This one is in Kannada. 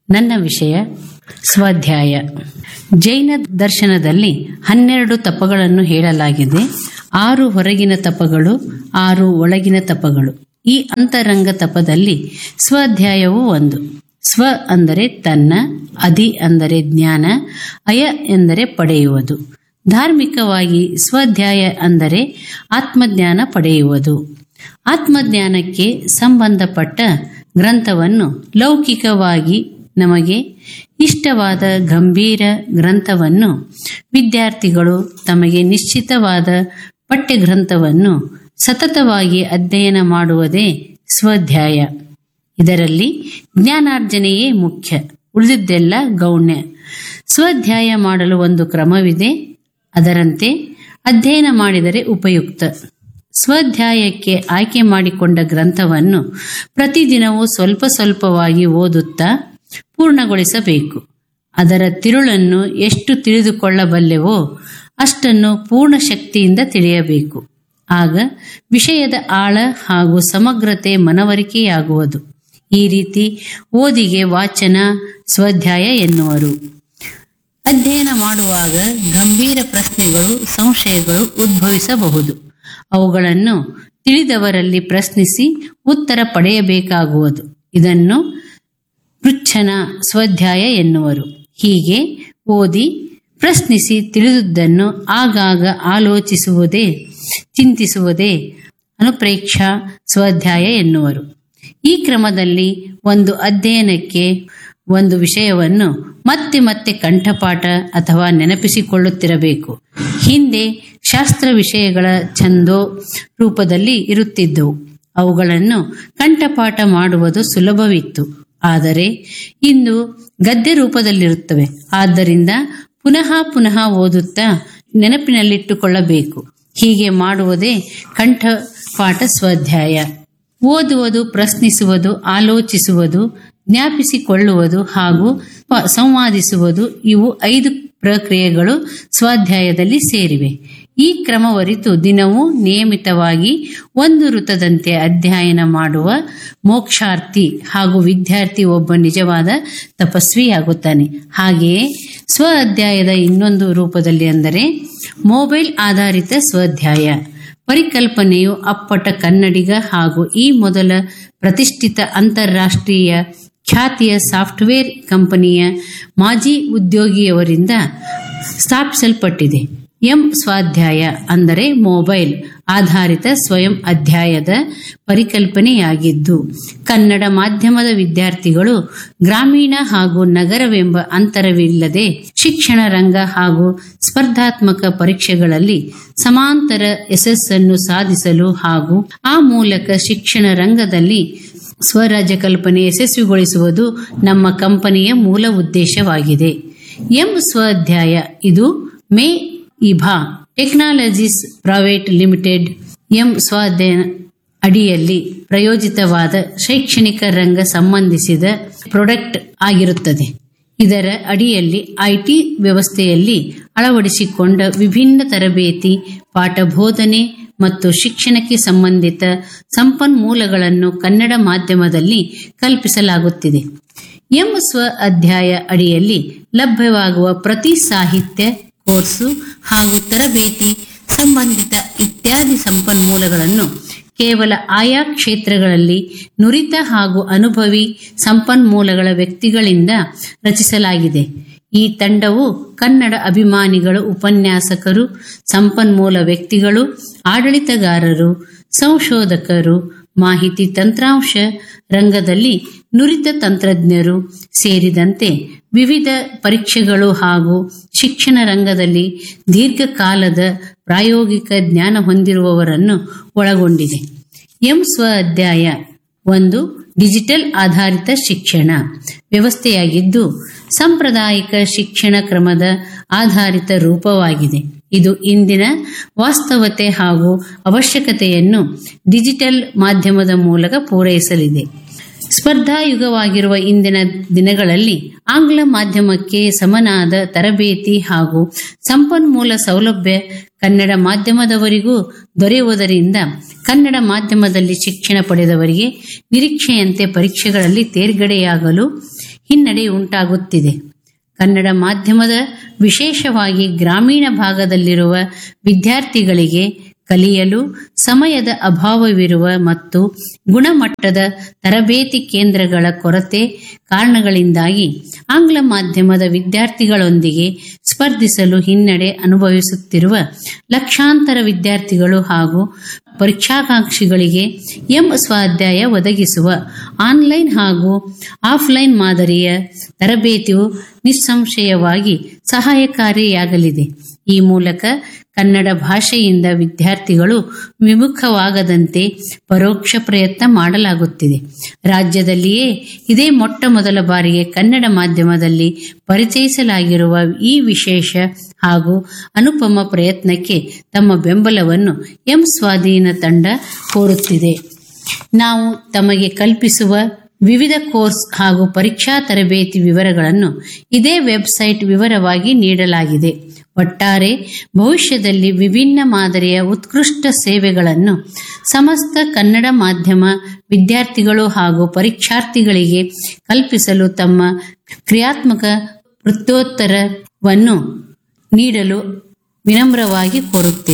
ನನ್ನ ವಿಷಯ ಸ್ವಾಧ್ಯಾಯ ಜೈನ ದರ್ಶನದಲ್ಲಿ ಹನ್ನೆರಡು ತಪಗಳನ್ನು ಹೇಳಲಾಗಿದೆ ಆರು ಹೊರಗಿನ ತಪಗಳು ಆರು ಒಳಗಿನ ತಪಗಳು ಈ ಅಂತರಂಗ ತಪದಲ್ಲಿ ಸ್ವಾಧ್ಯಾಯವೂ ಒಂದು ಸ್ವ ಅಂದರೆ ತನ್ನ ಅಧಿ ಅಂದರೆ ಜ್ಞಾನ ಅಯ ಎಂದರೆ ಪಡೆಯುವುದು ಧಾರ್ಮಿಕವಾಗಿ ಸ್ವಾಧ್ಯಾಯ ಅಂದರೆ ಆತ್ಮಜ್ಞಾನ ಪಡೆಯುವುದು ಆತ್ಮಜ್ಞಾನಕ್ಕೆ ಸಂಬಂಧಪಟ್ಟ ಗ್ರಂಥವನ್ನು ಲೌಕಿಕವಾಗಿ ನಮಗೆ ಇಷ್ಟವಾದ ಗಂಭೀರ ಗ್ರಂಥವನ್ನು ವಿದ್ಯಾರ್ಥಿಗಳು ತಮಗೆ ನಿಶ್ಚಿತವಾದ ಪಠ್ಯಗ್ರಂಥವನ್ನು ಸತತವಾಗಿ ಅಧ್ಯಯನ ಮಾಡುವುದೇ ಸ್ವಾಧ್ಯಾಯ ಇದರಲ್ಲಿ ಜ್ಞಾನಾರ್ಜನೆಯೇ ಮುಖ್ಯ ಉಳಿದಿದ್ದೆಲ್ಲ ಗೌಣ್ಯ ಸ್ವಾಧ್ಯಾಯ ಮಾಡಲು ಒಂದು ಕ್ರಮವಿದೆ ಅದರಂತೆ ಅಧ್ಯಯನ ಮಾಡಿದರೆ ಉಪಯುಕ್ತ ಸ್ವಾಧ್ಯಾಯಕ್ಕೆ ಆಯ್ಕೆ ಮಾಡಿಕೊಂಡ ಗ್ರಂಥವನ್ನು ಪ್ರತಿದಿನವೂ ಸ್ವಲ್ಪ ಸ್ವಲ್ಪವಾಗಿ ಓದುತ್ತಾ ಪೂರ್ಣಗೊಳಿಸಬೇಕು ಅದರ ತಿರುಳನ್ನು ಎಷ್ಟು ತಿಳಿದುಕೊಳ್ಳಬಲ್ಲೆವೋ ಅಷ್ಟನ್ನು ಪೂರ್ಣ ಶಕ್ತಿಯಿಂದ ತಿಳಿಯಬೇಕು ಆಗ ವಿಷಯದ ಆಳ ಹಾಗೂ ಸಮಗ್ರತೆ ಮನವರಿಕೆಯಾಗುವುದು ಈ ರೀತಿ ಓದಿಗೆ ವಾಚನ ಸ್ವಾಧ್ಯಾಯ ಎನ್ನುವರು ಅಧ್ಯಯನ ಮಾಡುವಾಗ ಗಂಭೀರ ಪ್ರಶ್ನೆಗಳು ಸಂಶಯಗಳು ಉದ್ಭವಿಸಬಹುದು ಅವುಗಳನ್ನು ತಿಳಿದವರಲ್ಲಿ ಪ್ರಶ್ನಿಸಿ ಉತ್ತರ ಪಡೆಯಬೇಕಾಗುವುದು ಇದನ್ನು ಪೃಚ್ಛನ ಸ್ವಾಧ್ಯಾಯ ಎನ್ನುವರು ಹೀಗೆ ಓದಿ ಪ್ರಶ್ನಿಸಿ ತಿಳಿದುದನ್ನು ಆಗಾಗ ಆಲೋಚಿಸುವುದೇ ಚಿಂತಿಸುವುದೇ ಅನುಪ್ರೇಕ್ಷಾ ಸ್ವಾಧ್ಯಾಯ ಎನ್ನುವರು ಈ ಕ್ರಮದಲ್ಲಿ ಒಂದು ಅಧ್ಯಯನಕ್ಕೆ ಒಂದು ವಿಷಯವನ್ನು ಮತ್ತೆ ಮತ್ತೆ ಕಂಠಪಾಠ ಅಥವಾ ನೆನಪಿಸಿಕೊಳ್ಳುತ್ತಿರಬೇಕು ಹಿಂದೆ ಶಾಸ್ತ್ರ ವಿಷಯಗಳ ಛಂದೋ ರೂಪದಲ್ಲಿ ಇರುತ್ತಿದ್ದವು ಅವುಗಳನ್ನು ಕಂಠಪಾಠ ಮಾಡುವುದು ಸುಲಭವಿತ್ತು ಆದರೆ ಇಂದು ಗದ್ಯ ರೂಪದಲ್ಲಿರುತ್ತವೆ ಆದ್ದರಿಂದ ಪುನಃ ಪುನಃ ಓದುತ್ತಾ ನೆನಪಿನಲ್ಲಿಟ್ಟುಕೊಳ್ಳಬೇಕು ಹೀಗೆ ಮಾಡುವುದೇ ಕಂಠಪಾಠ ಸ್ವಾಧ್ಯಾಯ ಓದುವುದು ಪ್ರಶ್ನಿಸುವುದು ಆಲೋಚಿಸುವುದು ಜ್ಞಾಪಿಸಿಕೊಳ್ಳುವುದು ಹಾಗೂ ಪ- ಸಂವಾದಿಸುವುದು ಇವು ಐದು ಪ್ರಕ್ರಿಯೆಗಳು ಸ್ವಾಧ್ಯಾಯದಲ್ಲಿ ಸೇರಿವೆ ಈ ಕ್ರಮವರಿತು ದಿನವೂ ನಿಯಮಿತವಾಗಿ ಒಂದು ಋತದಂತೆ ಅಧ್ಯಯನ ಮಾಡುವ ಮೋಕ್ಷಾರ್ಥಿ ಹಾಗೂ ವಿದ್ಯಾರ್ಥಿ ಒಬ್ಬ ನಿಜವಾದ ತಪಸ್ವಿಯಾಗುತ್ತಾನೆ ಹಾಗೆಯೇ ಸ್ವ ಅಧ್ಯಾಯದ ಇನ್ನೊಂದು ರೂಪದಲ್ಲಿ ಅಂದರೆ ಮೊಬೈಲ್ ಆಧಾರಿತ ಸ್ವಾಧ್ಯಾಯ ಪರಿಕಲ್ಪನೆಯು ಅಪ್ಪಟ ಕನ್ನಡಿಗ ಹಾಗೂ ಈ ಮೊದಲ ಪ್ರತಿಷ್ಠಿತ ಅಂತಾರಾಷ್ಟ್ರೀಯ ಖ್ಯಾತಿಯ ಸಾಫ್ಟ್ವೇರ್ ಕಂಪನಿಯ ಮಾಜಿ ಉದ್ಯೋಗಿಯವರಿಂದ ಸ್ಥಾಪಿಸಲ್ಪಟ್ಟಿದೆ ಎಂ ಸ್ವಾಧ್ಯಾಯ ಅಂದರೆ ಮೊಬೈಲ್ ಆಧಾರಿತ ಸ್ವಯಂ ಅಧ್ಯಾಯದ ಪರಿಕಲ್ಪನೆಯಾಗಿದ್ದು ಕನ್ನಡ ಮಾಧ್ಯಮದ ವಿದ್ಯಾರ್ಥಿಗಳು ಗ್ರಾಮೀಣ ಹಾಗೂ ನಗರವೆಂಬ ಅಂತರವಿಲ್ಲದೆ ಶಿಕ್ಷಣ ರಂಗ ಹಾಗೂ ಸ್ಪರ್ಧಾತ್ಮಕ ಪರೀಕ್ಷೆಗಳಲ್ಲಿ ಸಮಾಂತರ ಯಶಸ್ಸನ್ನು ಸಾಧಿಸಲು ಹಾಗೂ ಆ ಮೂಲಕ ಶಿಕ್ಷಣ ರಂಗದಲ್ಲಿ ಸ್ವರಾಜ್ಯ ಕಲ್ಪನೆ ಯಶಸ್ವಿಗೊಳಿಸುವುದು ನಮ್ಮ ಕಂಪನಿಯ ಮೂಲ ಉದ್ದೇಶವಾಗಿದೆ ಎಂ ಸ್ವಾಧ್ಯಾಯ ಇದು ಮೇ ಇಭಾ technologies private limited M Swadhyaya ಅಡಿಯಲ್ಲಿ ಪ್ರಯೋಜಿತವಾದ ಶೈಕ್ಷಣಿಕ ರಂಗ ಸಂಬಂಧಿಸಿದ ಪ್ರಾಡಕ್ಟ್ ಆಗಿರುತ್ತದೆ ಇದರ ಅಡಿಯಲ್ಲಿ ಐಟಿ ವ್ಯವಸ್ಥೆಯಲ್ಲಿ ಅಳವಡಿಸಿಕೊಂಡ ವಿಭಿನ್ನ ತರಬೇತಿ ಪಾಠ ಬೋಧನೆ ಮತ್ತು ಶಿಕ್ಷಣಕ್ಕೆ ಸಂಬಂಧಿತ ಸಂಪನ್ಮೂಲಗಳನ್ನು ಕನ್ನಡ ಮಾಧ್ಯಮದಲ್ಲಿ ಕಲ್ಪಿಸಲಾಗುತ್ತಿದೆ ಎಂ ಸ್ವ ಅಧ್ಯಾಯ ಅಡಿಯಲ್ಲಿ ಲಭ್ಯವಾಗುವ ಪ್ರತಿ ಸಾಹಿತ್ಯ ಕೋರ್ಸು ಹಾಗೂ ತರಬೇತಿ ಸಂಬಂಧಿತ ಇತ್ಯಾದಿ ಸಂಪನ್ಮೂಲಗಳನ್ನು ಕೇವಲ ಆಯಾ ಕ್ಷೇತ್ರಗಳಲ್ಲಿ ನುರಿತ ಹಾಗೂ ಅನುಭವಿ ಸಂಪನ್ಮೂಲಗಳ ವ್ಯಕ್ತಿಗಳಿಂದ ರಚಿಸಲಾಗಿದೆ ಈ ತಂಡವು ಕನ್ನಡ ಅಭಿಮಾನಿಗಳು ಉಪನ್ಯಾಸಕರು ಸಂಪನ್ಮೂಲ ವ್ಯಕ್ತಿಗಳು ಆಡಳಿತಗಾರರು ಸಂಶೋಧಕರು ಮಾಹಿತಿ ತಂತ್ರಾಂಶ ರಂಗದಲ್ಲಿ ನುರಿತ ತಂತ್ರಜ್ಞರು ಸೇರಿದಂತೆ ವಿವಿಧ ಪರೀಕ್ಷೆಗಳು ಹಾಗೂ ಶಿಕ್ಷಣ ರಂಗದಲ್ಲಿ ದೀರ್ಘಕಾಲದ ಪ್ರಾಯೋಗಿಕ ಜ್ಞಾನ ಹೊಂದಿರುವವರನ್ನು ಒಳಗೊಂಡಿದೆ ಎಂ ಸ್ವ ಅಧ್ಯಾಯ ಒಂದು ಡಿಜಿಟಲ್ ಆಧಾರಿತ ಶಿಕ್ಷಣ ವ್ಯವಸ್ಥೆಯಾಗಿದ್ದು ಸಾಂಪ್ರದಾಯಿಕ ಶಿಕ್ಷಣ ಕ್ರಮದ ಆಧಾರಿತ ರೂಪವಾಗಿದೆ ಇದು ಇಂದಿನ ವಾಸ್ತವತೆ ಹಾಗೂ ಅವಶ್ಯಕತೆಯನ್ನು ಡಿಜಿಟಲ್ ಮಾಧ್ಯಮದ ಮೂಲಕ ಪೂರೈಸಲಿದೆ ಸ್ಪರ್ಧಾಯುಗವಾಗಿರುವ ಇಂದಿನ ದಿನಗಳಲ್ಲಿ ಆಂಗ್ಲ ಮಾಧ್ಯಮಕ್ಕೆ ಸಮನಾದ ತರಬೇತಿ ಹಾಗೂ ಸಂಪನ್ಮೂಲ ಸೌಲಭ್ಯ ಕನ್ನಡ ಮಾಧ್ಯಮದವರಿಗೂ ದೊರೆಯುವುದರಿಂದ ಕನ್ನಡ ಮಾಧ್ಯಮದಲ್ಲಿ ಶಿಕ್ಷಣ ಪಡೆದವರಿಗೆ ನಿರೀಕ್ಷೆಯಂತೆ ಪರೀಕ್ಷೆಗಳಲ್ಲಿ ತೇರ್ಗಡೆಯಾಗಲು ಹಿನ್ನಡೆ ಉಂಟಾಗುತ್ತಿದೆ ಕನ್ನಡ ಮಾಧ್ಯಮದ ವಿಶೇಷವಾಗಿ ಗ್ರಾಮೀಣ ಭಾಗದಲ್ಲಿರುವ ವಿದ್ಯಾರ್ಥಿಗಳಿಗೆ ಕಲಿಯಲು ಸಮಯದ ಅಭಾವವಿರುವ ಮತ್ತು ಗುಣಮಟ್ಟದ ತರಬೇತಿ ಕೇಂದ್ರಗಳ ಕೊರತೆ ಕಾರಣಗಳಿಂದಾಗಿ ಆಂಗ್ಲ ಮಾಧ್ಯಮದ ವಿದ್ಯಾರ್ಥಿಗಳೊಂದಿಗೆ ಸ್ಪರ್ಧಿಸಲು ಹಿನ್ನಡೆ ಅನುಭವಿಸುತ್ತಿರುವ ಲಕ್ಷಾಂತರ ವಿದ್ಯಾರ್ಥಿಗಳು ಹಾಗೂ ಪರೀಕ್ಷಾಕಾಂಕ್ಷಿಗಳಿಗೆ ಎಂ ಸ್ವಾಧ್ಯಾಯ ಒದಗಿಸುವ ಆನ್ಲೈನ್ ಹಾಗೂ ಆಫ್ಲೈನ್ ಮಾದರಿಯ ತರಬೇತಿಯು ನಿಸ್ಸಂಶಯವಾಗಿ ಸಹಾಯಕಾರಿಯಾಗಲಿದೆ ಈ ಮೂಲಕ ಕನ್ನಡ ಭಾಷೆಯಿಂದ ವಿದ್ಯಾರ್ಥಿಗಳು ವಿಮುಖವಾಗದಂತೆ ಪರೋಕ್ಷ ಪ್ರಯತ್ನ ಮಾಡಲಾಗುತ್ತಿದೆ ರಾಜ್ಯದಲ್ಲಿಯೇ ಇದೇ ಮೊಟ್ಟ ಮೊದಲ ಬಾರಿಗೆ ಕನ್ನಡ ಮಾಧ್ಯಮದಲ್ಲಿ ಪರಿಚಯಿಸಲಾಗಿರುವ ಈ ವಿಶೇಷ ಹಾಗೂ ಅನುಪಮ ಪ್ರಯತ್ನಕ್ಕೆ ತಮ್ಮ ಬೆಂಬಲವನ್ನು ಎಂ ಸ್ವಾಧೀನ ತಂಡ ಕೋರುತ್ತಿದೆ ನಾವು ತಮಗೆ ಕಲ್ಪಿಸುವ ವಿವಿಧ ಕೋರ್ಸ್ ಹಾಗೂ ಪರೀಕ್ಷಾ ತರಬೇತಿ ವಿವರಗಳನ್ನು ಇದೇ ವೆಬ್ಸೈಟ್ ವಿವರವಾಗಿ ನೀಡಲಾಗಿದೆ ಒಟ್ಟಾರೆ ಭವಿಷ್ಯದಲ್ಲಿ ವಿಭಿನ್ನ ಮಾದರಿಯ ಉತ್ಕೃಷ್ಟ ಸೇವೆಗಳನ್ನು ಸಮಸ್ತ ಕನ್ನಡ ಮಾಧ್ಯಮ ವಿದ್ಯಾರ್ಥಿಗಳು ಹಾಗೂ ಪರೀಕ್ಷಾರ್ಥಿಗಳಿಗೆ ಕಲ್ಪಿಸಲು ತಮ್ಮ ಕ್ರಿಯಾತ್ಮಕ ವೃತ್ತೋತ್ತರವನ್ನು ನೀಡಲು ವಿನಮ್ರವಾಗಿ ಕೋರುತ್ತೇವೆ